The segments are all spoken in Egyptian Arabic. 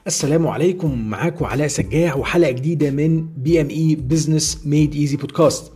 السلام عليكم معاكم علاء سجاع وحلقه جديده من بي ام اي بزنس ميد ايزي بودكاست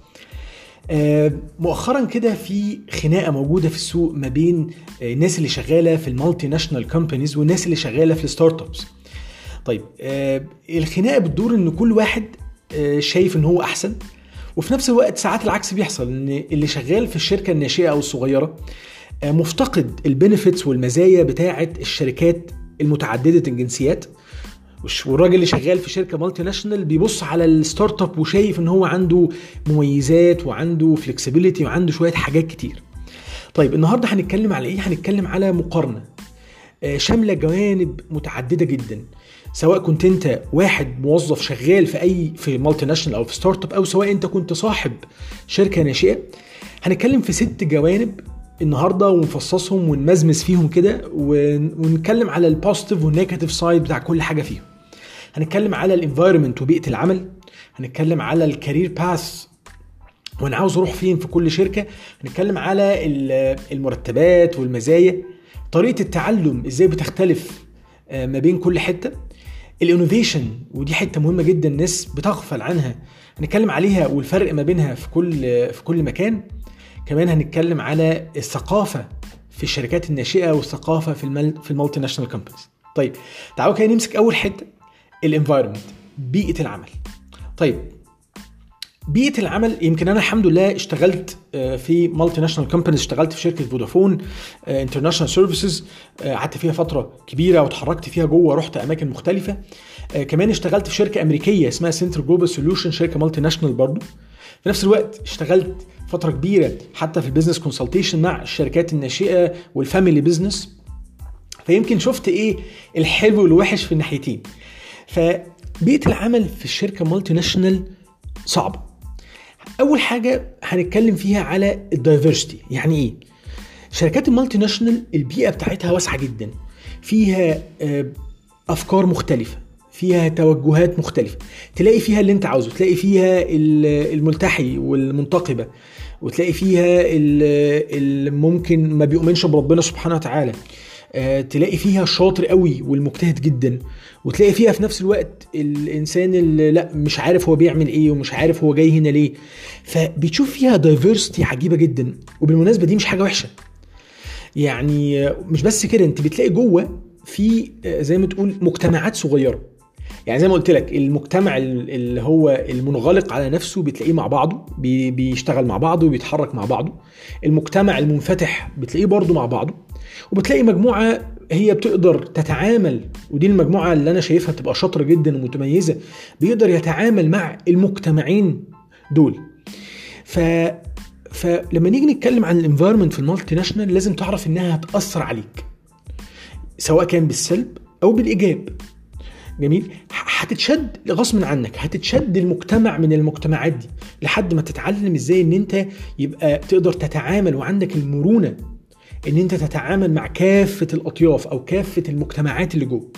مؤخرا كده في خناقه موجوده في السوق ما بين آه، الناس اللي شغاله في المالتي ناشونال كومبانيز والناس اللي شغاله في الستارت ابس طيب آه، الخناقه بتدور ان كل واحد آه، شايف ان هو احسن وفي نفس الوقت ساعات العكس بيحصل ان اللي شغال في الشركه الناشئه او الصغيره مفتقد البنفيتس والمزايا بتاعه الشركات المتعدده الجنسيات والراجل اللي شغال في شركه مالتي ناشونال بيبص على الستارت اب وشايف ان هو عنده مميزات وعنده فلكسبيليتي وعنده شويه حاجات كتير طيب النهارده هنتكلم على ايه هنتكلم على مقارنه آه، شامله جوانب متعدده جدا سواء كنت انت واحد موظف شغال في اي في مالتي ناشونال او في ستارت اب او سواء انت كنت صاحب شركه ناشئه هنتكلم في ست جوانب النهارده ونفصصهم ونمزمز فيهم كده ونتكلم على البوزيتيف والنيجاتيف سايد بتاع كل حاجه فيهم هنتكلم على الانفايرمنت وبيئه العمل هنتكلم على الكارير باث وانا عاوز اروح فين في كل شركه هنتكلم على المرتبات والمزايا طريقه التعلم ازاي بتختلف آه، ما بين كل حته الانوفيشن ودي حته مهمه جدا الناس بتغفل عنها هنتكلم عليها والفرق ما بينها في كل في كل مكان كمان هنتكلم على الثقافه في الشركات الناشئه والثقافه في المل في المالتي ناشونال كومبانيز طيب تعالوا كده نمسك اول حته الانفايرمنت بيئه العمل طيب بيئه العمل يمكن انا الحمد لله اشتغلت آه، في مالتي ناشونال كومبانيز اشتغلت في شركه فودافون انترناشونال سيرفيسز قعدت فيها فتره كبيره وتحركت فيها جوه رحت اماكن مختلفه آه، كمان اشتغلت في شركه امريكيه اسمها سنتر جلوبال سوليوشن شركه مالتي ناشونال برضه في نفس الوقت اشتغلت فتره كبيره حتى في البيزنس كونسلتيشن مع الشركات الناشئه والفاميلي بيزنس فيمكن شفت ايه الحلو والوحش في الناحيتين فبيئه العمل في الشركه مالتي ناشونال صعبه اول حاجه هنتكلم فيها على الدايفرستي يعني ايه شركات المالتي ناشونال البيئه بتاعتها واسعه جدا فيها آه، افكار مختلفه فيها توجهات مختلفه تلاقي فيها اللي انت عاوزه تلاقي فيها الملتحي والمنتقبه وتلاقي فيها اللي ممكن ما بيؤمنش بربنا سبحانه وتعالى آه، تلاقي فيها الشاطر قوي والمجتهد جدا وتلاقي فيها في نفس الوقت الانسان اللي لا مش عارف هو بيعمل ايه ومش عارف هو جاي هنا ليه فبتشوف فيها دايفرستي عجيبه جدا وبالمناسبه دي مش حاجه وحشه يعني مش بس كده انت بتلاقي جوه في آه، زي ما تقول مجتمعات صغيره يعني زي ما قلت لك المجتمع اللي هو المنغلق على نفسه بتلاقيه مع بعضه بيشتغل مع بعضه وبيتحرك مع بعضه المجتمع المنفتح بتلاقيه برضه مع بعضه وبتلاقي مجموعه هي بتقدر تتعامل ودي المجموعه اللي انا شايفها تبقى شاطره جدا ومتميزه بيقدر يتعامل مع المجتمعين دول ف فلما نيجي نتكلم عن الانفايرمنت في المالتي ناشونال لازم تعرف انها هتاثر عليك سواء كان بالسلب او بالايجاب جميل هتتشد غصب عنك هتتشد المجتمع من المجتمعات دي لحد ما تتعلم ازاي ان انت يبقى تقدر تتعامل وعندك المرونه ان انت تتعامل مع كافه الاطياف او كافه المجتمعات اللي جوه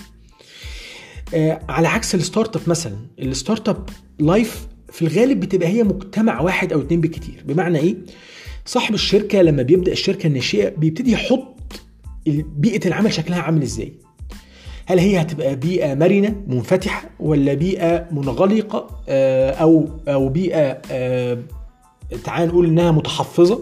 آه على عكس الستارت اب مثلا الستارت اب لايف في الغالب بتبقى هي مجتمع واحد او اتنين بالكتير بمعنى ايه صاحب الشركه لما بيبدا الشركه الناشئه بيبتدي يحط بيئه العمل شكلها عامل ازاي هل هي هتبقى بيئه مرنه منفتحه ولا بيئه منغلقه آه، او او بيئه آه، تعال نقول انها متحفظه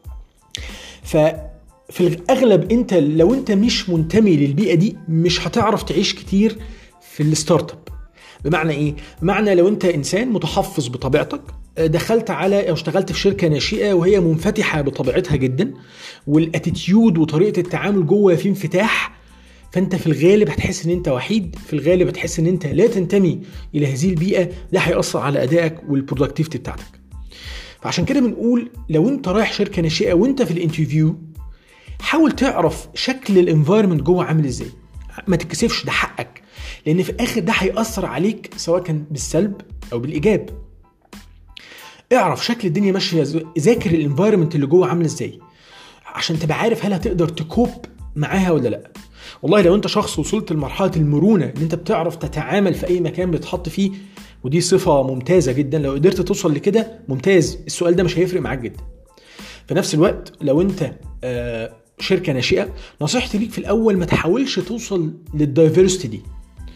ففي الاغلب انت لو انت مش منتمي للبيئه دي مش هتعرف تعيش كتير في الستارت اب بمعنى ايه بمعنى لو انت انسان متحفظ بطبيعتك آه، دخلت على او اشتغلت في شركه ناشئه وهي منفتحه بطبيعتها جدا والاتيتيود وطريقه التعامل جوه في انفتاح فانت في الغالب هتحس ان انت وحيد في الغالب هتحس ان انت لا تنتمي الى هذه البيئه ده هيأثر على ادائك والبرودكتيفيتي بتاعتك فعشان كده بنقول لو انت رايح شركه ناشئه وانت في الانترفيو حاول تعرف شكل الانفايرمنت جوه عامل ازاي ما تتكسفش ده حقك لان في الاخر ده هيأثر عليك سواء كان بالسلب او بالايجاب اعرف شكل الدنيا ماشيه ذاكر الانفايرمنت اللي جوه عامل ازاي عشان تبقى عارف هل هتقدر تكوب معاها ولا لا والله لو انت شخص وصلت لمرحله المرونه ان انت بتعرف تتعامل في اي مكان بتحط فيه ودي صفه ممتازه جدا لو قدرت توصل لكده ممتاز السؤال ده مش هيفرق معاك جدا في نفس الوقت لو انت آه، شركه ناشئه نصيحتي ليك في الاول ما تحاولش توصل للدايفرستي دي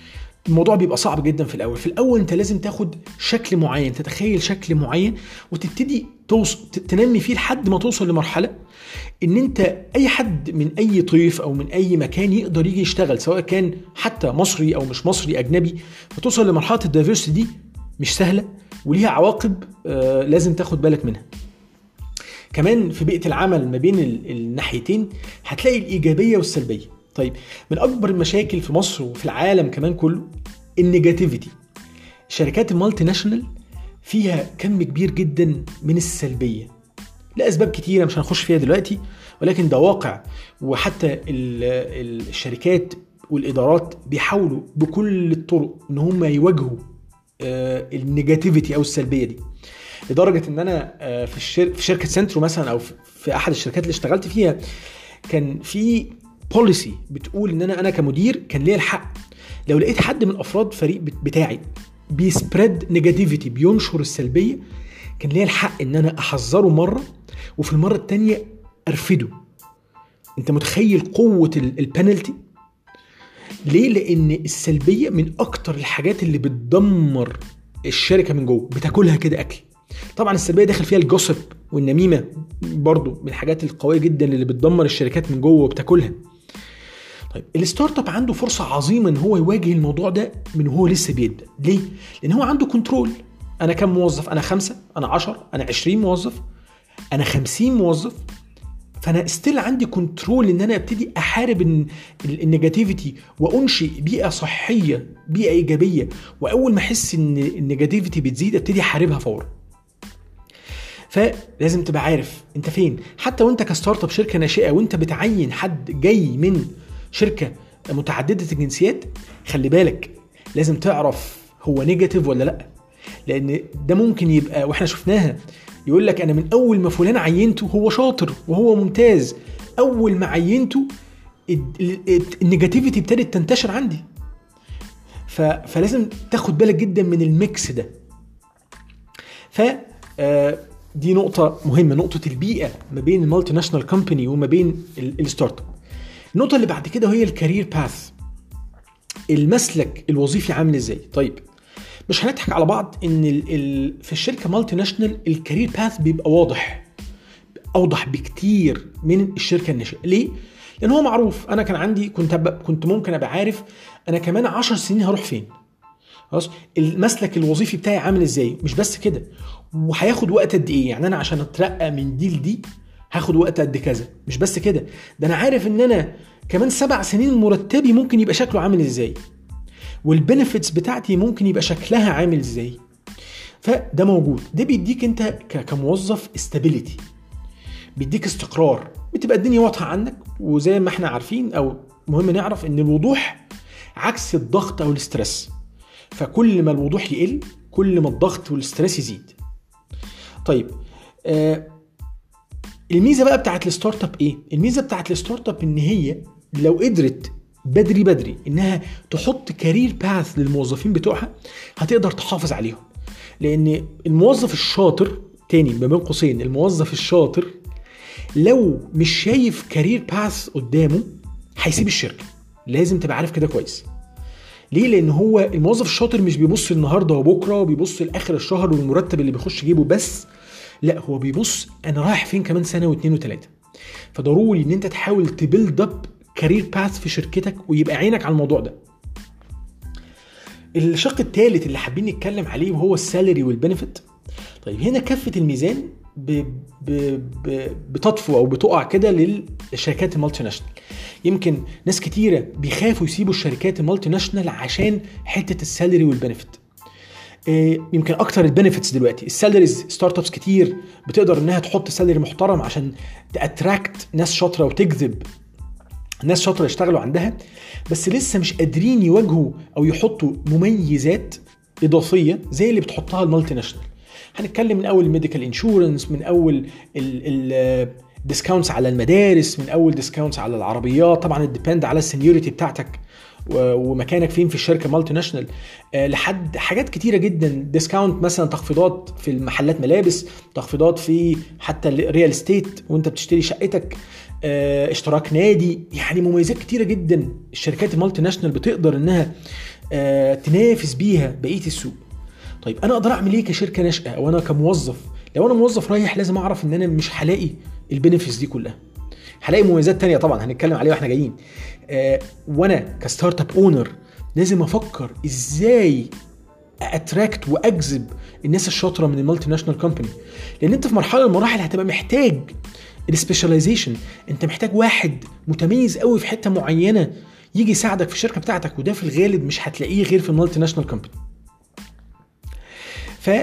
الموضوع بيبقى صعب جدا في الاول في الاول انت لازم تاخد شكل معين تتخيل شكل معين وتبتدي توص... تنمي فيه لحد ما توصل لمرحله ان انت اي حد من اي طيف او من اي مكان يقدر يجي يشتغل سواء كان حتى مصري او مش مصري اجنبي فتوصل لمرحله الدايفرستي دي مش سهله وليها عواقب آه لازم تاخد بالك منها كمان في بيئه العمل ما بين الناحيتين هتلاقي الايجابيه والسلبيه طيب من اكبر المشاكل في مصر وفي العالم كمان كله النيجاتيفيتي شركات المالتي ناشونال فيها كم كبير جدا من السلبيه لاسباب كتيره مش هنخش فيها دلوقتي ولكن ده واقع وحتى الشركات والادارات بيحاولوا بكل الطرق ان هم يواجهوا آه، النيجاتيفيتي او السلبيه دي لدرجه ان انا آه، في في شركه سنترو مثلا او في احد الشركات اللي اشتغلت فيها كان في بوليسي بتقول ان انا انا كمدير كان ليا الحق لو لقيت حد من افراد فريق بتاعي بيسبريد نيجاتيفيتي بينشر السلبيه كان ليا الحق ان انا احذره مره وفي المره الثانيه ارفده انت متخيل قوه البنالتي ليه لان السلبيه من اكتر الحاجات اللي بتدمر الشركه من جوه بتاكلها كده اكل طبعا السلبيه داخل فيها الجوسب والنميمه برضو من الحاجات القويه جدا اللي بتدمر الشركات من جوه وبتاكلها طيب الستارت اب عنده فرصه عظيمه ان هو يواجه الموضوع ده من هو لسه بيبدا ليه لان هو عنده كنترول انا كم موظف انا خمسة انا عشر انا عشرين موظف انا خمسين موظف فانا ستيل عندي كنترول ان انا ابتدي احارب النيجاتيفيتي وانشئ بيئه صحيه بيئه ايجابيه واول ما احس ان النيجاتيفيتي بتزيد ابتدي احاربها فورا فلازم تبقى عارف انت فين حتى وانت كستارت اب شركه ناشئه وانت بتعين حد جاي من شركه متعدده الجنسيات خلي بالك لازم تعرف هو نيجاتيف ولا لا لان ده ممكن يبقى واحنا شفناها يقول لك انا من اول ما فلان عينته هو شاطر وهو ممتاز اول ما عينته النيجاتيفيتي ابتدت تنتشر عندي فلازم تاخد بالك جدا من الميكس ده ف آه، دي نقطة مهمة نقطة البيئة ما بين المالتي ناشونال كومباني وما بين الستارت اب. النقطة اللي بعد كده هي الكارير باث. المسلك الوظيفي عامل ازاي؟ طيب مش هنضحك على بعض ان ال ال في الشركة مالتي ناشونال الكارير باث بيبقى واضح اوضح بكتير من الشركة الناشئة، ليه؟ لان هو معروف انا كان عندي كنت كنت ممكن ابقى عارف انا كمان 10 سنين هروح فين. خلاص المسلك الوظيفي بتاعي عامل ازاي مش بس كده وهياخد وقت قد ايه يعني انا عشان اترقى من دي لدي هاخد وقت قد كذا مش بس كده ده انا عارف ان انا كمان سبع سنين مرتبي ممكن يبقى شكله عامل ازاي والبنفيتس بتاعتي ممكن يبقى شكلها عامل ازاي فده موجود ده بيديك انت كموظف استابيليتي بيديك استقرار بتبقى الدنيا واضحه عنك وزي ما احنا عارفين او مهم نعرف ان الوضوح عكس الضغط او الاسترس فكل ما الوضوح يقل كل ما الضغط والاسترس يزيد طيب آه الميزه بقى بتاعت الستارت اب ايه الميزه بتاعت الستارت اب ان هي لو قدرت بدري بدري انها تحط كارير باث للموظفين بتوعها هتقدر تحافظ عليهم لان الموظف الشاطر تاني ما بين قوسين الموظف الشاطر لو مش شايف كارير باث قدامه هيسيب الشركه لازم تبقى عارف كده كويس ليه لان هو الموظف الشاطر مش بيبص النهارده وبكره وبيبص لاخر الشهر والمرتب اللي بيخش جيبه بس لا هو بيبص انا رايح فين كمان سنه واثنين وثلاثه فضروري ان انت تحاول تبيلد اب كارير باث في شركتك ويبقى عينك على الموضوع ده الشق الثالث اللي حابين نتكلم عليه وهو السالري والبنفيت طيب هنا كفه الميزان ب... ب... ب... بتطفو او بتقع كده للشركات المالتي ناشونال يمكن ناس كتيره بيخافوا يسيبوا الشركات المالتي ناشونال عشان حته السالري والبنفيت آه، يمكن اكتر البنفيتس دلوقتي السالاريز ستارت ابس كتير بتقدر انها تحط سالري محترم عشان تاتراكت ناس شاطره وتجذب ناس شاطره يشتغلوا عندها بس لسه مش قادرين يواجهوا او يحطوا مميزات اضافيه زي اللي بتحطها المالتي ناشونال هنتكلم من اول الميديكال انشورنس من اول الديسكاونتس على المدارس من اول ديسكاونتس على العربيات طبعا الديبند على السنيورتي بتاعتك ومكانك فين في الشركه مالتي ناشونال لحد حاجات كتيره جدا ديسكاونت مثلا تخفيضات في المحلات ملابس تخفيضات في حتى الريال استيت وانت بتشتري شقتك آه، اشتراك نادي يعني مميزات كتيره جدا الشركات المالتي ناشونال بتقدر انها آه، تنافس بيها بقيه السوق طيب انا اقدر اعمل ايه كشركه ناشئه او انا كموظف لو انا موظف رايح لازم اعرف ان انا مش هلاقي البينفيتس دي كلها هلاقي مميزات تانية طبعا هنتكلم عليها واحنا جايين آه وانا كستارت اب اونر لازم افكر ازاي اتراكت واجذب الناس الشاطره من المالتي ناشونال كومباني لان انت في مرحله من المراحل هتبقى محتاج السبيشاليزيشن انت محتاج واحد متميز قوي في حته معينه يجي يساعدك في الشركه بتاعتك وده في الغالب مش هتلاقيه غير في المالتي ناشونال كومباني ف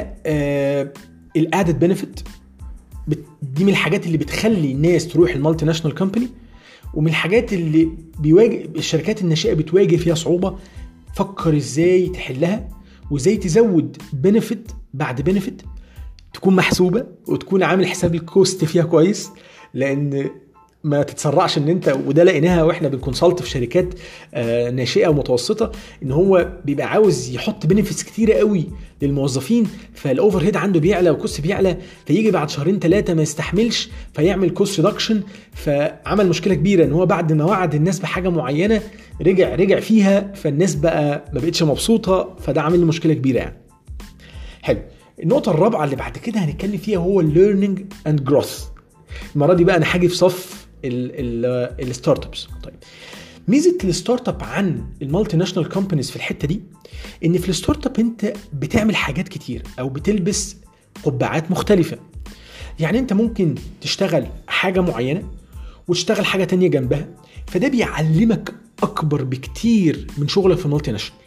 الادد بنفيت دي من الحاجات اللي بتخلي الناس تروح المالتي ناشونال كومباني ومن الحاجات اللي بيواجه الشركات الناشئه بتواجه فيها صعوبه فكر ازاي تحلها وازاي تزود بنفيت بعد بنفيت تكون محسوبه وتكون عامل حساب الكوست فيها كويس لان ما تتسرعش ان انت وده لقيناها واحنا بنكونسلت في شركات آه، ناشئه ومتوسطه ان هو بيبقى عاوز يحط بنفيتس كتيره قوي للموظفين فالاوفر هيد عنده بيعلى والكوست بيعلى فيجي بعد شهرين ثلاثه ما يستحملش فيعمل كوست ريدكشن فعمل مشكله كبيره ان هو بعد ما وعد الناس بحاجه معينه رجع رجع فيها فالناس بقى ما بقتش مبسوطه فده عامل مشكله كبيره يعني. حلو النقطة الرابعة اللي بعد كده هنتكلم فيها هو الليرنينج اند جروث. المرة دي بقى انا هاجي في صف الستارت ابس طيب ميزه الستارت اب عن المالتي ناشونال كومبانيز في الحته دي ان في الستارت اب انت بتعمل حاجات كتير او بتلبس قبعات مختلفه يعني انت ممكن تشتغل حاجه معينه وتشتغل حاجه تانية جنبها فده بيعلمك اكبر بكتير من شغلك في المالتي ناشونال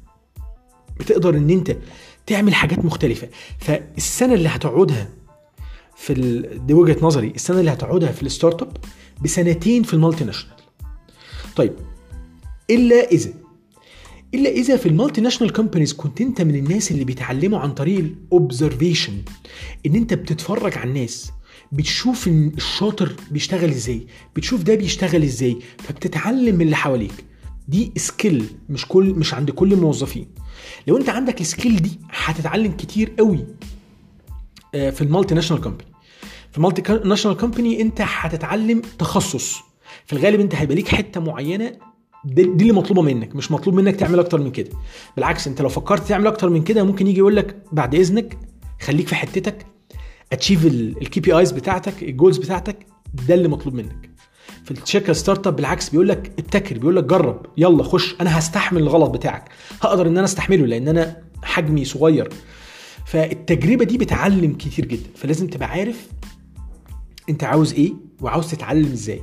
بتقدر ان انت تعمل حاجات مختلفه فالسنه اللي هتقعدها في ال... دي وجهه نظري السنه اللي هتقعدها في الستارت اب بسنتين في المالتي ناشونال طيب الا اذا الا اذا في المالتي ناشونال كومبانيز كنت انت من الناس اللي بيتعلموا عن طريق الاوبزرفيشن ان انت بتتفرج على الناس بتشوف ان الشاطر بيشتغل ازاي بتشوف ده بيشتغل ازاي فبتتعلم من اللي حواليك دي سكيل مش كل مش عند كل الموظفين لو انت عندك السكيل دي هتتعلم كتير قوي آه، في المالتي ناشونال كومباني في المالتي ناشونال كومباني انت هتتعلم تخصص في الغالب انت هيبقى ليك حته معينه دي, دي اللي مطلوبه منك مش مطلوب منك تعمل اكتر من كده بالعكس انت لو فكرت تعمل اكتر من كده ممكن يجي يقول لك بعد اذنك خليك في حتتك اتشيف الكي بي ايز بتاعتك الجولز بتاعتك ده اللي مطلوب منك في الشركه ستارت اب بالعكس بيقول لك ابتكر بيقول لك جرب يلا خش انا هستحمل الغلط بتاعك هقدر ان انا استحمله لان انا حجمي صغير فالتجربه دي بتعلم كتير جدا فلازم تبقى عارف انت عاوز ايه وعاوز تتعلم ازاي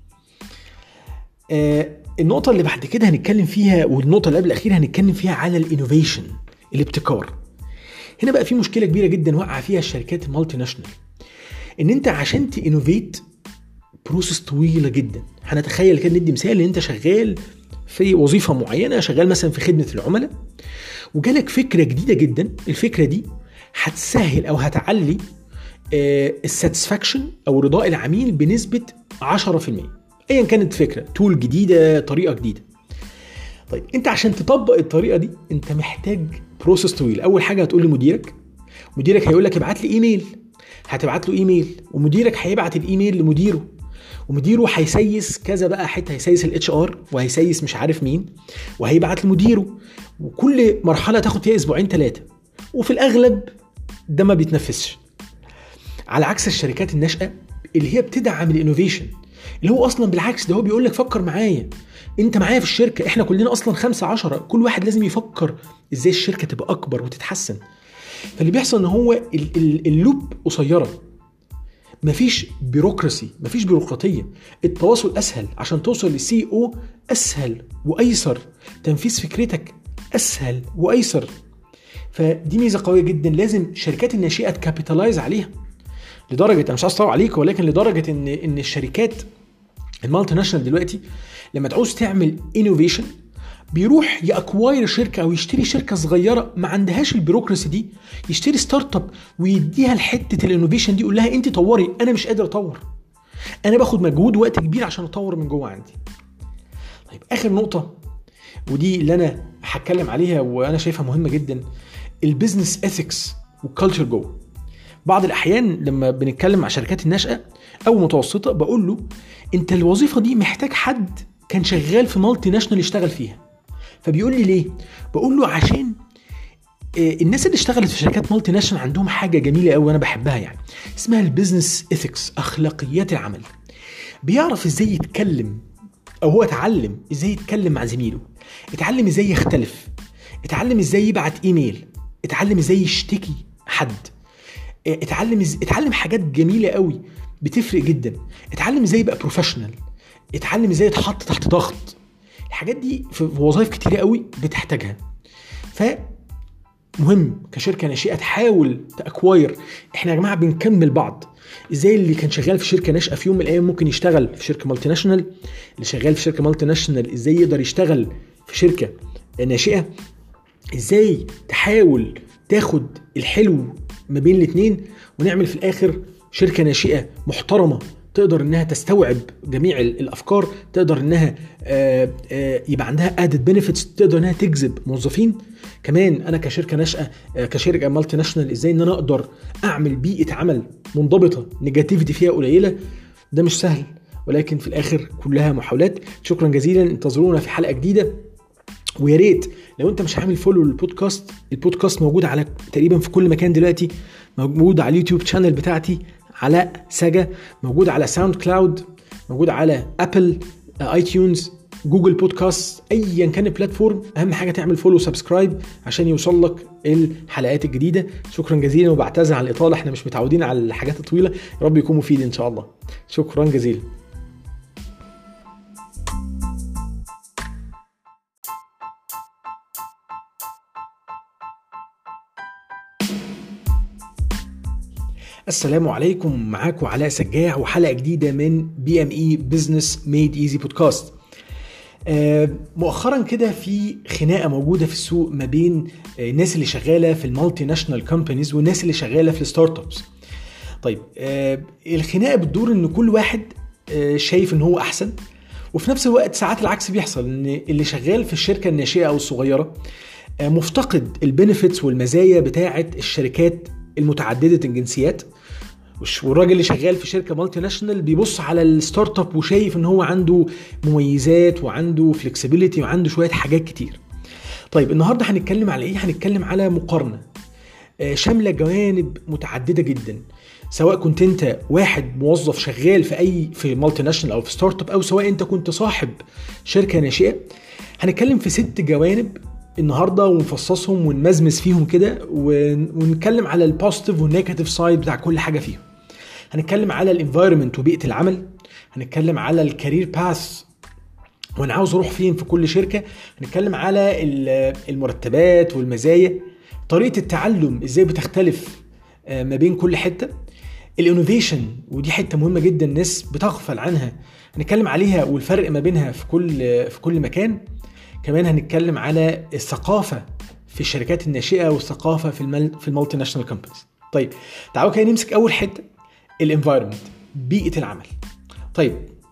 آه النقطة اللي بعد كده هنتكلم فيها والنقطة اللي قبل الأخيرة هنتكلم فيها على الانوفيشن الابتكار. هنا بقى في مشكلة كبيرة جدا وقع فيها الشركات المالتي ناشونال. إن أنت عشان تانوفيت بروسس طويلة جدا. هنتخيل كده ندي مثال إن أنت شغال في وظيفة معينة شغال مثلا في خدمة العملاء وجالك فكرة جديدة جدا الفكرة دي هتسهل أو هتعلي آه، الساتسفاكشن او رضاء العميل بنسبه 10% ايا كانت فكره تول جديده طريقه جديده طيب انت عشان تطبق الطريقه دي انت محتاج بروسس طويل اول حاجه هتقول لمديرك مديرك هيقول لك ابعت لي ايميل هتبعت له ايميل ومديرك هيبعت الايميل لمديره ومديره هيسيس كذا بقى حته هيسيس الاتش ار وهيسيس مش عارف مين وهيبعت لمديره وكل مرحله تاخد فيها اسبوعين ثلاثه وفي الاغلب ده ما بيتنفذش على عكس الشركات الناشئه اللي هي بتدعم الانوفيشن اللي هو اصلا بالعكس ده هو بيقول لك فكر معايا انت معايا في الشركه احنا كلنا اصلا خمسة عشرة كل واحد لازم يفكر ازاي الشركه تبقى اكبر وتتحسن فاللي بيحصل ان هو اللوب قصيره مفيش بيروقراسي مفيش بيروقراطيه التواصل اسهل عشان توصل للسي او اسهل وايسر تنفيذ فكرتك اسهل وايسر فدي ميزه قويه جدا لازم الشركات الناشئه تكابيتالايز عليها لدرجه انا مش عايز اطول عليك ولكن لدرجه ان ان الشركات المالتي ناشونال دلوقتي لما تعوز تعمل انوفيشن بيروح ياكواير شركه او يشتري شركه صغيره ما عندهاش البيروقراسي دي يشتري ستارت اب ويديها لحته الانوفيشن دي يقول لها انت طوري انا مش قادر اطور انا باخد مجهود وقت كبير عشان اطور من جوه عندي طيب اخر نقطه ودي اللي انا هتكلم عليها وانا شايفها مهمه جدا البيزنس اثكس والكالتشر جوه بعض الاحيان لما بنتكلم مع شركات الناشئه او متوسطه بقول له انت الوظيفه دي محتاج حد كان شغال في مالتي ناشونال يشتغل فيها فبيقول لي ليه بقول له عشان آه، الناس اللي اشتغلت في شركات مالتي ناشونال عندهم حاجه جميله قوي وانا بحبها يعني اسمها البيزنس اثكس اخلاقيات العمل بيعرف ازاي يتكلم او هو اتعلم ازاي يتكلم مع زميله اتعلم ازاي يختلف اتعلم ازاي يبعت ايميل اتعلم ازاي يشتكي حد اه، اتعلم إز... اتعلم حاجات جميله قوي بتفرق جدا اتعلم ازاي يبقى بروفيشنال اتعلم ازاي يتحط تحت ضغط الحاجات دي في وظائف كتيره قوي بتحتاجها ف مهم كشركه ناشئه تحاول تاكواير احنا يا جماعه بنكمل بعض ازاي اللي كان شغال في شركه ناشئه في يوم من الايام ممكن يشتغل في شركه مالتي ناشونال اللي شغال في شركه مالتي ناشونال ازاي يقدر يشتغل في شركه ناشئه ازاي تحاول تاخد الحلو ما بين الاثنين ونعمل في الاخر شركه ناشئه محترمه تقدر انها تستوعب جميع الافكار تقدر انها آه، آه، يبقى عندها ادد بنفيتس تقدر انها تجذب موظفين كمان انا كشركه ناشئه آه، كشركه مالتي ناشونال ازاي ان انا اقدر اعمل بيئه عمل منضبطه نيجاتيفيتي فيها قليله ده مش سهل ولكن في الاخر كلها محاولات شكرا جزيلا انتظرونا في حلقه جديده ويا ريت لو انت مش عامل فولو للبودكاست البودكاست موجود على تقريبا في كل مكان دلوقتي موجود على اليوتيوب شانل بتاعتي علاء ساجا موجود على ساوند كلاود موجود على ابل اي تيونز جوجل بودكاست ايا كان البلاتفورم اهم حاجه تعمل فولو سبسكرايب عشان يوصل لك الحلقات الجديده شكرا جزيلا وبعتذر على الاطاله احنا مش متعودين على الحاجات الطويله يا رب يكون مفيد ان شاء الله شكرا جزيلا السلام عليكم معاكم علاء سجاح وحلقه جديده من بي ام اي بزنس ميد ايزي بودكاست مؤخرا كده في خناقه موجوده في السوق ما بين آه، الناس اللي شغاله في المالتي ناشونال كومبانيز والناس اللي شغاله في الستارت ابس طيب آه، الخناقه بتدور ان كل واحد آه، شايف ان هو احسن وفي نفس الوقت ساعات العكس بيحصل ان اللي شغال في الشركه الناشئه او الصغيره مفتقد البنفيتس والمزايا بتاعه الشركات المتعدده الجنسيات والراجل اللي شغال في شركه مالتي ناشونال بيبص على الستارت اب وشايف ان هو عنده مميزات وعنده فلكسبيليتي وعنده شويه حاجات كتير طيب النهارده هنتكلم على ايه هنتكلم على مقارنه آه، شامله جوانب متعدده جدا سواء كنت انت واحد موظف شغال في اي في مالتي ناشونال او في ستارت اب او سواء انت كنت صاحب شركه ناشئه هنتكلم في ست جوانب النهارده ونفصصهم ونمزمز فيهم كده ونتكلم على البوزيتيف والنيجاتيف سايد بتاع كل حاجه فيهم هنتكلم على الانفايرمنت وبيئه العمل هنتكلم على الكارير باث وانا عاوز اروح فين في كل شركه هنتكلم على المرتبات والمزايا طريقه التعلم ازاي بتختلف آه، ما بين كل حته الانوفيشن ودي حته مهمه جدا الناس بتغفل عنها هنتكلم عليها والفرق ما بينها في كل في كل مكان كمان هنتكلم على الثقافه في الشركات الناشئه والثقافه في المل في المالتي ناشونال كومبانيز طيب تعالوا كده نمسك اول حته الانفايرمنت بيئه العمل طيب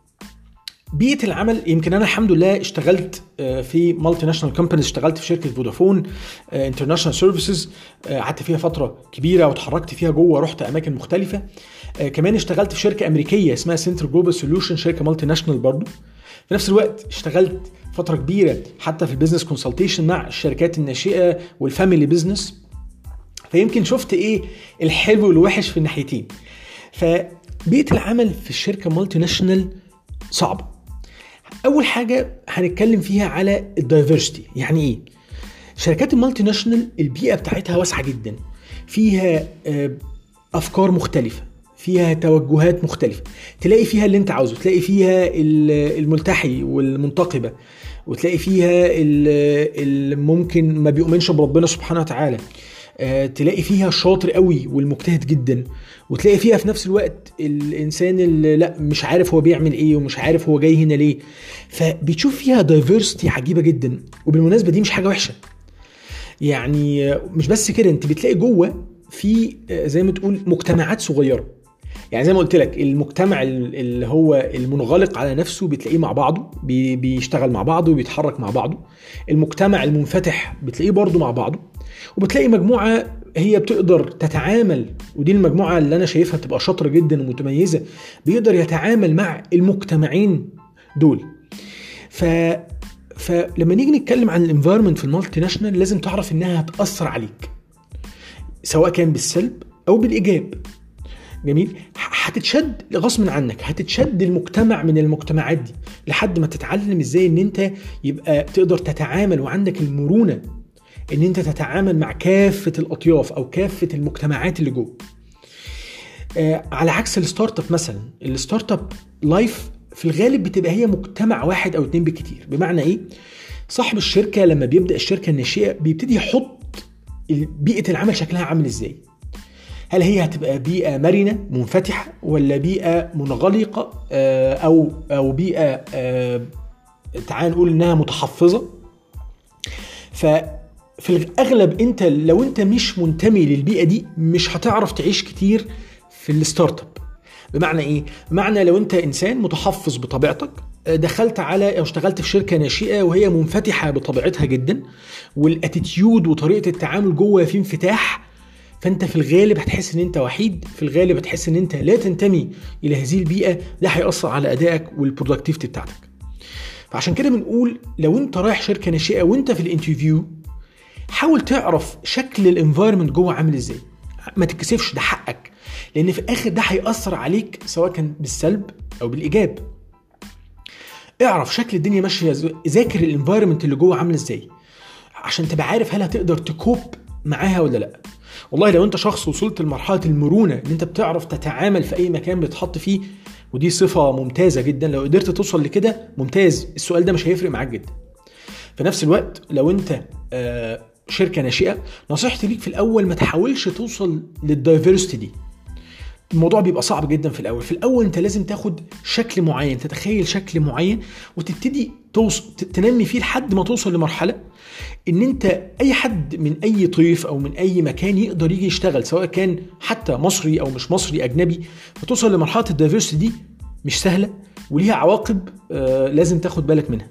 بيئه العمل يمكن انا الحمد لله اشتغلت آه، في مالتي ناشونال كومبانيز اشتغلت في شركه فودافون انترناشونال سيرفيسز قعدت فيها فتره كبيره وتحركت فيها جوه رحت اماكن مختلفه آه، كمان اشتغلت في شركه امريكيه اسمها سنتر جلوبال سوليوشن شركه مالتي ناشونال برضو في نفس الوقت اشتغلت فتره كبيره حتى في البيزنس كونسلتيشن مع الشركات الناشئه والفاميلي بزنس فيمكن شفت ايه الحلو والوحش في الناحيتين فبيئه العمل في الشركه مالتي ناشونال صعبه اول حاجه هنتكلم فيها على الدايفرستي يعني ايه شركات المالتي ناشونال البيئه بتاعتها واسعه جدا فيها آه، افكار مختلفه فيها توجهات مختلفه تلاقي فيها اللي انت عاوزه تلاقي فيها الملتحي والمنتقبه وتلاقي فيها اللي ممكن ما بيؤمنش بربنا سبحانه وتعالى آه، تلاقي فيها الشاطر قوي والمجتهد جدا وتلاقي فيها في نفس الوقت الانسان اللي لا مش عارف هو بيعمل ايه ومش عارف هو جاي هنا ليه فبتشوف فيها دايفرستي عجيبه جدا وبالمناسبه دي مش حاجه وحشه يعني مش بس كده انت بتلاقي جوه في آه، زي ما تقول مجتمعات صغيره يعني زي ما قلت لك المجتمع اللي هو المنغلق على نفسه بتلاقيه مع بعضه بيشتغل مع بعضه وبيتحرك مع بعضه المجتمع المنفتح بتلاقيه برضه مع بعضه وبتلاقي مجموعه هي بتقدر تتعامل ودي المجموعه اللي انا شايفها بتبقى شاطره جدا ومتميزه بيقدر يتعامل مع المجتمعين دول ف فلما نيجي نتكلم عن الانفايرمنت في المالتي ناشونال لازم تعرف انها هتاثر عليك سواء كان بالسلب او بالايجاب جميل هتتشد غصب عنك هتتشد المجتمع من المجتمعات دي لحد ما تتعلم ازاي ان انت يبقى تقدر تتعامل وعندك المرونه ان انت تتعامل مع كافه الاطياف او كافه المجتمعات اللي جوه آه على عكس الستارت اب مثلا الستارت اب لايف في الغالب بتبقى هي مجتمع واحد او اتنين بالكتير بمعنى ايه صاحب الشركه لما بيبدا الشركه الناشئه بيبتدي يحط بيئه العمل شكلها عامل ازاي هل هي هتبقى بيئه مرنه منفتحه ولا بيئه منغلقه آه، او او بيئه آه، تعال نقول انها متحفظه ففي الاغلب انت لو انت مش منتمي للبيئه دي مش هتعرف تعيش كتير في الستارت اب بمعنى ايه بمعنى لو انت انسان متحفظ بطبيعتك آه، دخلت على او اشتغلت في شركه ناشئه وهي منفتحه بطبيعتها جدا والاتيتيود وطريقه التعامل جوه في انفتاح فانت في الغالب هتحس ان انت وحيد في الغالب هتحس ان انت لا تنتمي الى هذه البيئه ده هياثر على ادائك والبرودكتيفيتي بتاعتك فعشان كده بنقول لو انت رايح شركه ناشئه وانت في الانترفيو حاول تعرف شكل الانفايرمنت جوه عامل ازاي ما تتكسفش ده حقك لان في الاخر ده هياثر عليك سواء كان بالسلب او بالايجاب اعرف شكل الدنيا ماشيه ذاكر الانفايرمنت اللي جوه عامله ازاي عشان تبقى عارف هل هتقدر تكوب معاها ولا لا والله لو انت شخص وصلت لمرحله المرونه ان انت بتعرف تتعامل في اي مكان بتحط فيه ودي صفه ممتازه جدا لو قدرت توصل لكده ممتاز السؤال ده مش هيفرق معاك جدا في نفس الوقت لو انت آه، شركه ناشئه نصيحتي ليك في الاول ما تحاولش توصل للدايفرستي دي الموضوع بيبقى صعب جدا في الاول في الاول انت لازم تاخد شكل معين تتخيل شكل معين وتبتدي توصل تنمي فيه لحد ما توصل لمرحله ان انت اي حد من اي طيف او من اي مكان يقدر يجي يشتغل سواء كان حتى مصري او مش مصري اجنبي فتوصل لمرحله الدايفرستي دي مش سهله وليها عواقب آه لازم تاخد بالك منها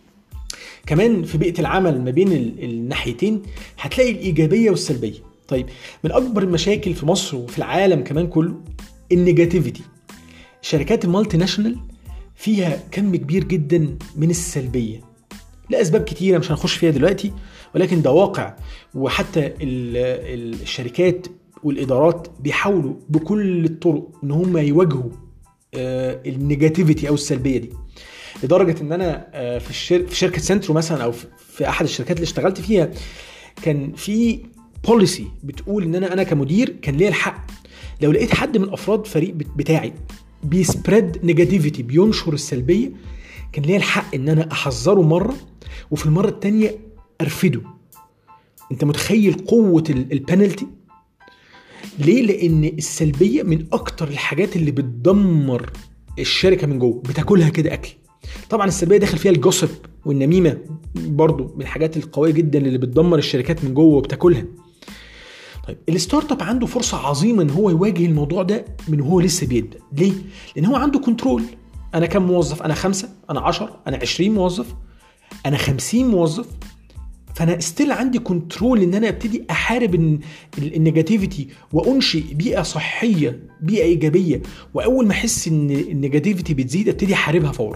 كمان في بيئه العمل ما بين الناحيتين هتلاقي الايجابيه والسلبيه طيب من اكبر المشاكل في مصر وفي العالم كمان كله النيجاتيفيتي شركات المالتي ناشونال فيها كم كبير جدا من السلبيه لاسباب كتيره مش هنخش فيها دلوقتي ولكن ده واقع وحتى الشركات والادارات بيحاولوا بكل الطرق ان هم يواجهوا آه، النيجاتيفيتي او السلبيه دي لدرجه ان انا آه، في في شركه سنترو مثلا او في احد الشركات اللي اشتغلت فيها كان في بوليسي بتقول ان انا انا كمدير كان ليا الحق لو لقيت حد من افراد فريق بتاعي بيسبريد نيجاتيفيتي بينشر السلبيه كان ليا الحق ان انا احذره مره وفي المره الثانيه ارفده انت متخيل قوه البنالتي ليه لان السلبيه من اكتر الحاجات اللي بتدمر الشركه من جوه بتاكلها كده اكل طبعا السلبيه داخل فيها الجوسب والنميمه برضو من الحاجات القويه جدا اللي بتدمر الشركات من جوه وبتاكلها طيب الستارت اب عنده فرصه عظيمه ان هو يواجه الموضوع ده من هو لسه بيبدا ليه لان هو عنده كنترول انا كم موظف انا خمسة انا عشر انا عشرين موظف انا خمسين موظف فانا ستيل عندي كنترول ان انا ابتدي احارب النيجاتيفيتي وانشئ بيئه صحيه بيئه ايجابيه واول ما احس ان النيجاتيفيتي بتزيد ابتدي احاربها فورا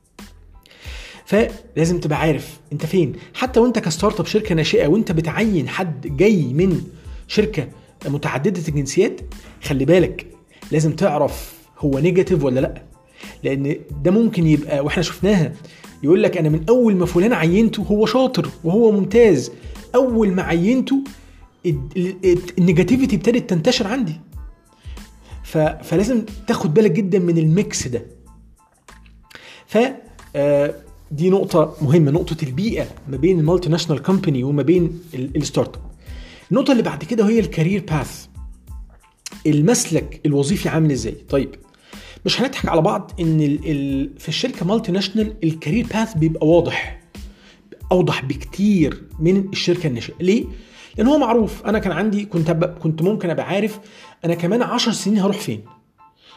فلازم تبقى عارف انت فين حتى وانت كستارت اب شركه ناشئه وانت بتعين حد جاي من شركه متعدده الجنسيات خلي بالك لازم تعرف هو نيجاتيف ولا لا لان ده ممكن يبقى واحنا شفناها يقول لك انا من اول ما فلان عينته هو شاطر وهو ممتاز اول ما عينته النيجاتيفيتي ابتدت تنتشر عندي فلازم تاخد بالك جدا من الميكس ده ف آه، دي نقطة مهمة نقطة البيئة ما بين المالتي ناشونال كومباني وما بين الستارت اب. النقطة اللي بعد كده هي الكارير باث. المسلك الوظيفي عامل ازاي؟ طيب مش هنضحك على بعض ان ال ال في الشركه مالتي ناشونال الكارير باث بيبقى واضح اوضح بكتير من الشركه الناشئه ليه لان هو معروف انا كان عندي كنت كنت ممكن ابقى عارف انا كمان 10 سنين هروح فين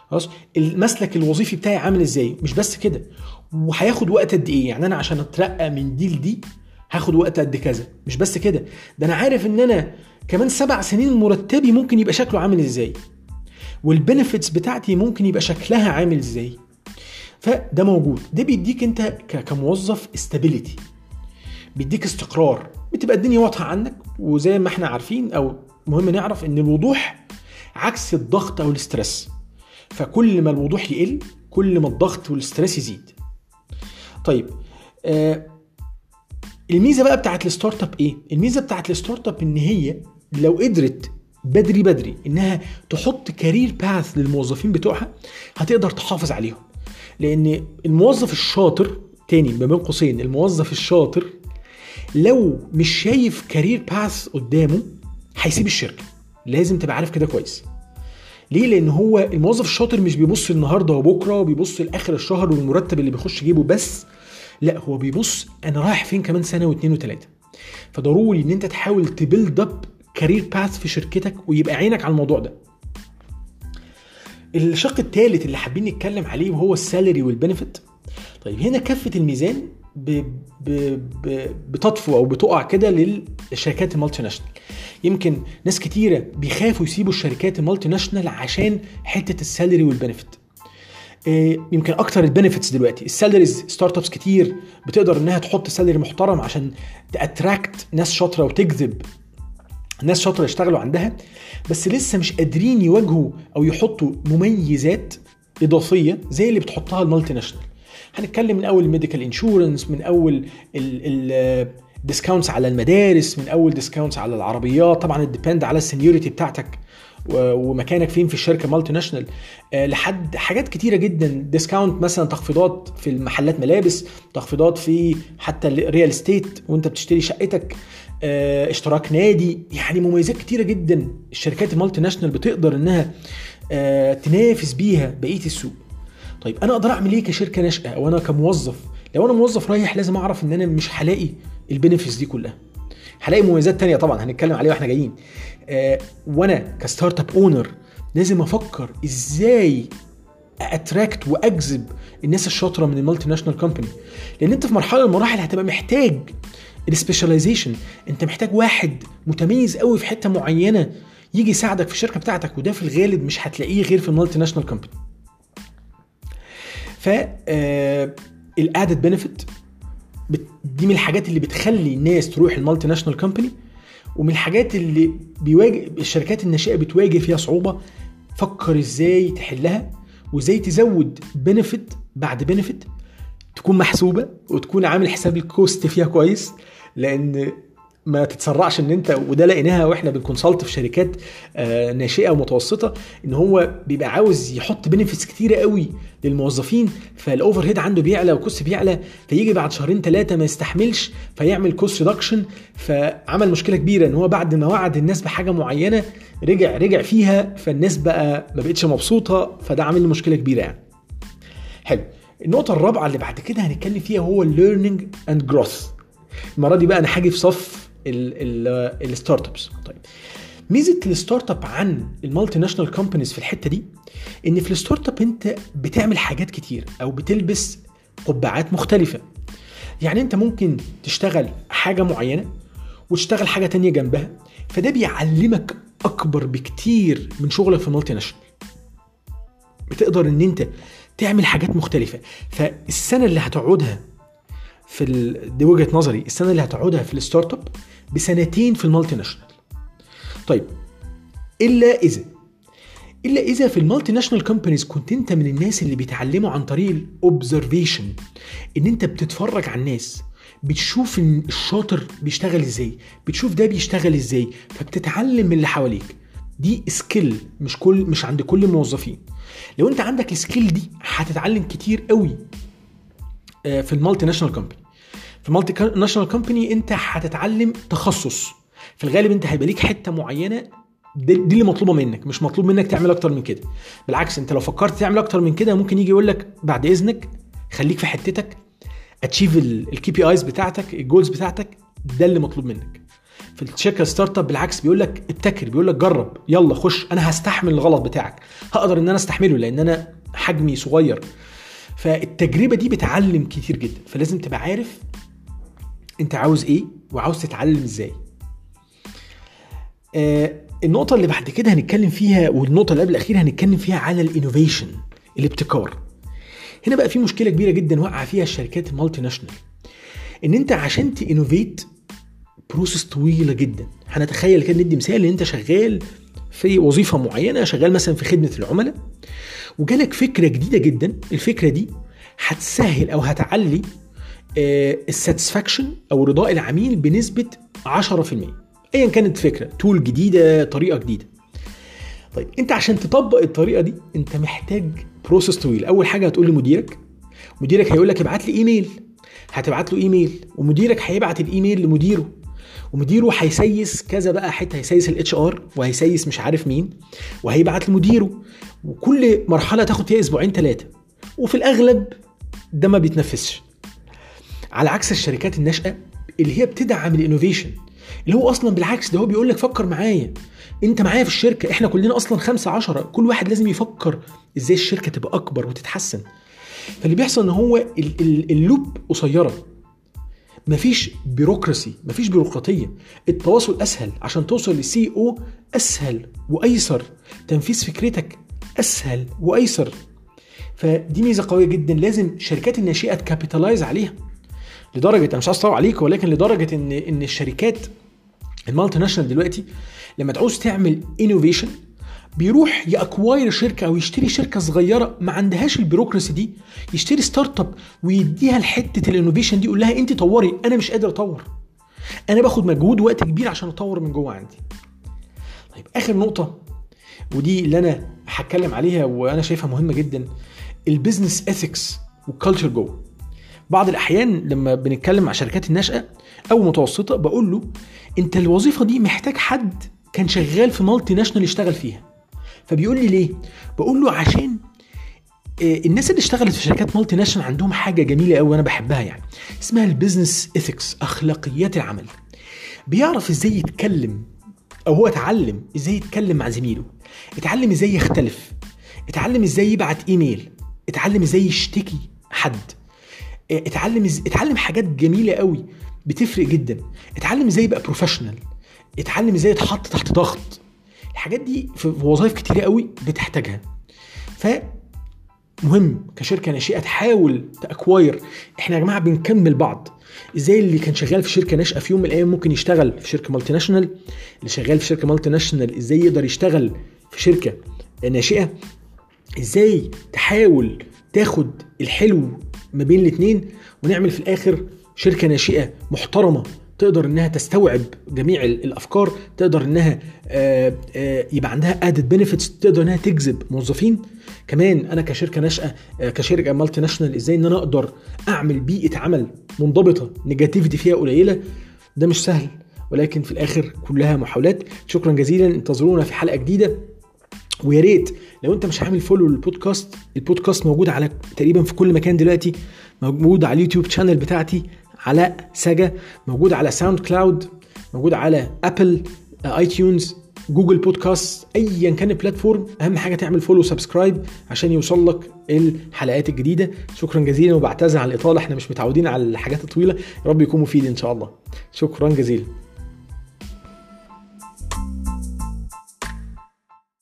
خلاص المسلك الوظيفي بتاعي عامل ازاي مش بس كده وهياخد وقت قد ايه يعني انا عشان اترقى من دي لدي هاخد وقت قد كذا مش بس كده ده انا عارف ان انا كمان سبع سنين مرتبي ممكن يبقى شكله عامل ازاي والبنفيتس بتاعتي ممكن يبقى شكلها عامل ازاي فده موجود ده بيديك انت كموظف استابيليتي بيديك استقرار بتبقى الدنيا واضحه عنك وزي ما احنا عارفين او مهم نعرف ان الوضوح عكس الضغط او الاسترس فكل ما الوضوح يقل كل ما الضغط والاسترس يزيد طيب آه الميزه بقى بتاعت الستارت اب ايه الميزه بتاعت الستارت اب ان هي لو قدرت بدري بدري انها تحط كارير باث للموظفين بتوعها هتقدر تحافظ عليهم لان الموظف الشاطر تاني ما بين قوسين الموظف الشاطر لو مش شايف كارير باث قدامه هيسيب الشركه لازم تبقى عارف كده كويس ليه لان هو الموظف الشاطر مش بيبص النهارده وبكره وبيبص لاخر الشهر والمرتب اللي بيخش جيبه بس لا هو بيبص انا رايح فين كمان سنه واثنين وثلاثه فضروري ان انت تحاول تبيلد اب كارير باث في شركتك ويبقى عينك على الموضوع ده الشق الثالث اللي حابين نتكلم عليه وهو السالري والبنفيت طيب هنا كفه الميزان ب... ب... ب... بتطفو او بتقع كده للشركات المالتي ناشونال يمكن ناس كتيره بيخافوا يسيبوا الشركات المالتي ناشونال عشان حته السالري والبنفيت يمكن اكتر البنفيتس دلوقتي السالاريز ستارت ابس كتير بتقدر انها تحط سالري محترم عشان تاتراكت ناس شاطره وتجذب ناس شاطره يشتغلوا عندها بس لسه مش قادرين يواجهوا او يحطوا مميزات اضافيه زي اللي بتحطها المالتي ناشونال هنتكلم من اول الميديكال انشورنس من اول الديسكاونتس على المدارس من اول ديسكاونتس على العربيات طبعا الديبند على السنيورتي بتاعتك ومكانك فين في الشركه مالتي ناشونال لحد حاجات كتيره جدا ديسكاونت مثلا تخفيضات في المحلات ملابس تخفيضات في حتى الريال استيت وانت بتشتري شقتك اشتراك نادي يعني مميزات كتيره جدا الشركات المالتي ناشونال بتقدر انها تنافس بيها بقيه السوق طيب انا اقدر اعمل ايه كشركه ناشئه او انا كموظف لو انا موظف رايح لازم اعرف ان انا مش هلاقي البينفيتس دي كلها هلاقي مميزات تانية طبعا هنتكلم عليها واحنا جايين آه وانا كستارت اب اونر لازم افكر ازاي اتراكت واجذب الناس الشاطره من المالتي ناشونال كومباني لان انت في مرحله من المراحل هتبقى محتاج السبيشاليزيشن انت محتاج واحد متميز قوي في حته معينه يجي يساعدك في الشركه بتاعتك وده في الغالب مش هتلاقيه غير في المالتي ناشونال كومباني ف الادد بنفيت دي من الحاجات اللي بتخلي الناس تروح المالتي ناشونال كومباني ومن الحاجات اللي بيواجه الشركات الناشئه بتواجه فيها صعوبه فكر ازاي تحلها وازاي تزود بنفيت بعد بنفيت تكون محسوبه وتكون عامل حساب الكوست فيها كويس لان ما تتسرعش ان انت وده لقيناها واحنا بنكونسلت في شركات ناشئه ومتوسطه ان هو بيبقى عاوز يحط بنفيتس كتيره قوي للموظفين فالاوفر هيد عنده بيعلى والكوست بيعلى فيجي بعد شهرين ثلاثه ما يستحملش فيعمل كوست ريدكشن فعمل مشكله كبيره ان هو بعد ما وعد الناس بحاجه معينه رجع رجع فيها فالناس بقى ما بقتش مبسوطه فده عامل مشكله كبيره يعني. حلو النقطه الرابعه اللي بعد كده هنتكلم فيها هو الليرنينج اند جروث المره دي بقى انا هاجي في صف الستارت ابس طيب ميزه الستارت اب عن المالتي ناشونال كومبانيز في الحته دي ان في الستارت اب انت بتعمل حاجات كتير او بتلبس قبعات مختلفه يعني انت ممكن تشتغل حاجه معينه وتشتغل حاجه تانية جنبها فده بيعلمك اكبر بكتير من شغلك في المالتي ناشونال بتقدر ان انت تعمل حاجات مختلفه فالسنه اللي هتقعدها في ال... دي وجهه نظري السنه اللي هتقعدها في الستارت اب بسنتين في المالتي ناشونال طيب الا اذا الا اذا في المالتي ناشونال كومبانيز كنت انت من الناس اللي بيتعلموا عن طريق الاوبزرفيشن ان انت بتتفرج على الناس بتشوف ان الشاطر بيشتغل ازاي بتشوف ده بيشتغل ازاي فبتتعلم من اللي حواليك دي سكيل مش كل مش عند كل الموظفين لو انت عندك السكيل دي هتتعلم كتير قوي في المالتي ناشونال كومباني في المالتي ناشونال كومباني انت هتتعلم تخصص في الغالب انت هيبقى ليك حته معينه دي, دي اللي مطلوبه منك مش مطلوب منك تعمل اكتر من كده بالعكس انت لو فكرت تعمل اكتر من كده ممكن يجي يقول لك بعد اذنك خليك في حتتك اتشيف الكي بي ايز بتاعتك الجولز بتاعتك ده اللي مطلوب منك في الشركه ستارت اب بالعكس بيقول لك ابتكر بيقول لك جرب يلا خش انا هستحمل الغلط بتاعك هقدر ان انا استحمله لان انا حجمي صغير فالتجربه دي بتعلم كتير جدا فلازم تبقى عارف انت عاوز ايه وعاوز تتعلم ازاي آه النقطه اللي بعد كده هنتكلم فيها والنقطه اللي قبل الاخيره هنتكلم فيها على الانوفيشن الابتكار هنا بقى في مشكله كبيره جدا وقع فيها الشركات المالتي ناشونال ان انت عشان تانوفيت بروسس طويله جدا هنتخيل كده ندي مثال ان انت شغال في وظيفه معينه شغال مثلا في خدمه العملاء وجالك فكره جديده جدا الفكره دي هتسهل او هتعلي الساتسفاكشن او رضاء العميل بنسبه 10% ايا كانت فكره تول جديده طريقه جديده طيب انت عشان تطبق الطريقه دي انت محتاج بروسس طويل اول حاجه هتقول لمديرك مديرك هيقول لك ابعت لي ايميل هتبعت له ايميل ومديرك هيبعت الايميل لمديره ومديره هيسيس كذا بقى حته هيسيس الاتش ار وهيسيس مش عارف مين وهيبعت لمديره وكل مرحله تاخد فيها اسبوعين ثلاثه وفي الاغلب ده ما بيتنفذش على عكس الشركات الناشئه اللي هي بتدعم الانوفيشن اللي هو اصلا بالعكس ده هو بيقول لك فكر معايا انت معايا في الشركه احنا كلنا اصلا خمسة عشرة كل واحد لازم يفكر ازاي الشركه تبقى اكبر وتتحسن فاللي بيحصل ان هو اللوب قصيره مفيش بيروقراسي مفيش بيروقراطيه التواصل اسهل عشان توصل للسي او اسهل وايسر تنفيذ فكرتك اسهل وايسر فدي ميزه قويه جدا لازم الشركات الناشئه تكابيتالايز عليها لدرجه انا مش عايز اطول عليك ولكن لدرجه ان ان الشركات المالتي ناشونال دلوقتي لما تعوز تعمل انوفيشن بيروح ياكواير شركه او يشتري شركه صغيره ما عندهاش البيروقراسي دي يشتري ستارت اب ويديها لحته الانوفيشن دي يقول لها انت طوري انا مش قادر اطور انا باخد مجهود وقت كبير عشان اطور من جوه عندي طيب اخر نقطه ودي اللي انا هتكلم عليها وانا شايفها مهمه جدا البيزنس اثكس والكالتشر جوه بعض الاحيان لما بنتكلم مع شركات الناشئه او متوسطه بقول له انت الوظيفه دي محتاج حد كان شغال في مالتي ناشونال يشتغل فيها فبيقول لي ليه بقول له عشان الناس اللي اشتغلت في شركات مالتي ناشونال عندهم حاجه جميله قوي وانا بحبها يعني اسمها البيزنس اثكس اخلاقيات العمل بيعرف ازاي يتكلم او هو اتعلم ازاي يتكلم مع زميله اتعلم ازاي يختلف اتعلم ازاي يبعت ايميل اتعلم ازاي يشتكي حد اتعلم إز... اتعلم حاجات جميله قوي بتفرق جدا اتعلم ازاي يبقى بروفيشنال اتعلم ازاي يتحط تحت ضغط الحاجات دي في وظائف كتيره قوي بتحتاجها ف مهم كشركه ناشئه تحاول تاكواير احنا يا جماعه بنكمل بعض ازاي اللي كان شغال في شركه ناشئه في يوم من الايام ممكن يشتغل في شركه مالتي ناشونال اللي شغال في شركه مالتي ناشونال ازاي يقدر يشتغل في شركه ناشئه ازاي تحاول تاخد الحلو ما بين الاثنين ونعمل في الاخر شركه ناشئه محترمه تقدر انها تستوعب جميع الافكار تقدر انها يبقى عندها ادد بنفيتس تقدر انها تجذب موظفين كمان انا كشركه ناشئه كشركه مالتي ناشونال ازاي ان انا اقدر اعمل بيئه عمل منضبطه نيجاتيفيتي فيها قليله ده مش سهل ولكن في الاخر كلها محاولات شكرا جزيلا انتظرونا في حلقه جديده ويا ريت لو انت مش عامل فولو للبودكاست البودكاست موجود على تقريبا في كل مكان دلوقتي موجود على اليوتيوب شانل بتاعتي علاء سجا موجود على ساوند كلاود موجود على ابل اي تيونز جوجل بودكاست ايا كان البلاتفورم اهم حاجه تعمل فولو سبسكرايب عشان يوصل لك الحلقات الجديده شكرا جزيلا وبعتذر عن الاطاله احنا مش متعودين على الحاجات الطويله يا رب يكون مفيد ان شاء الله شكرا جزيلا